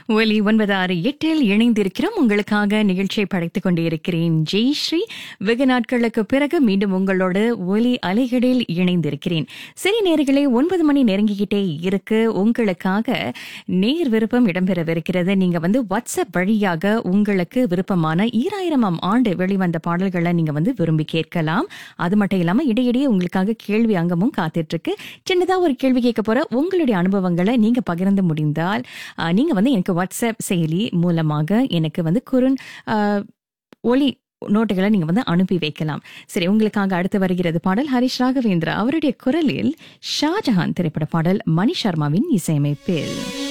ஒலி ஒன்பது ஆறு எட்டில் இணைந்திருக்கிறோம் உங்களுக்காக நிகழ்ச்சியை படைத்துக் கொண்டிருக்கிறேன் ஜெய் ஸ்ரீ வெகு நாட்களுக்கு பிறகு மீண்டும் உங்களோட ஒலி அலைகளில் இணைந்திருக்கிறேன் சரி நேர்களே ஒன்பது மணி நெருங்கிக்கிட்டே இருக்கு உங்களுக்காக நேர் விருப்பம் இடம்பெறவிருக்கிறது நீங்க வந்து வாட்ஸ்அப் வழியாக உங்களுக்கு விருப்பமான ஈராயிரமாம் ஆண்டு வெளிவந்த பாடல்களை நீங்க வந்து விரும்பி கேட்கலாம் அது மட்டும் இல்லாம இடையிடையே உங்களுக்காக கேள்வி அங்கமும் காத்துட்டு இருக்கு சின்னதா ஒரு கேள்வி கேட்க போற உங்களுடைய அனுபவங்களை நீங்க பகிர்ந்து முடிந்தால் அஹ், நீங்க வந்து எனக்கு வாட்ஸ்அப் செயலி மூலமாக எனக்கு வந்து குறுன் அஹ், ஒலி நோட்டுகளை நீங்க வந்து அனுப்பி வைக்கலாம் சரி உங்களுக்காக அடுத்து வருகிறது பாடல் ஹரிஷ் ராகவேந்திரா அவருடைய குரலில் ஷாஜஹான் திரைப்பட பாடல் மணி சர்மாவின் இசையமைப்பில்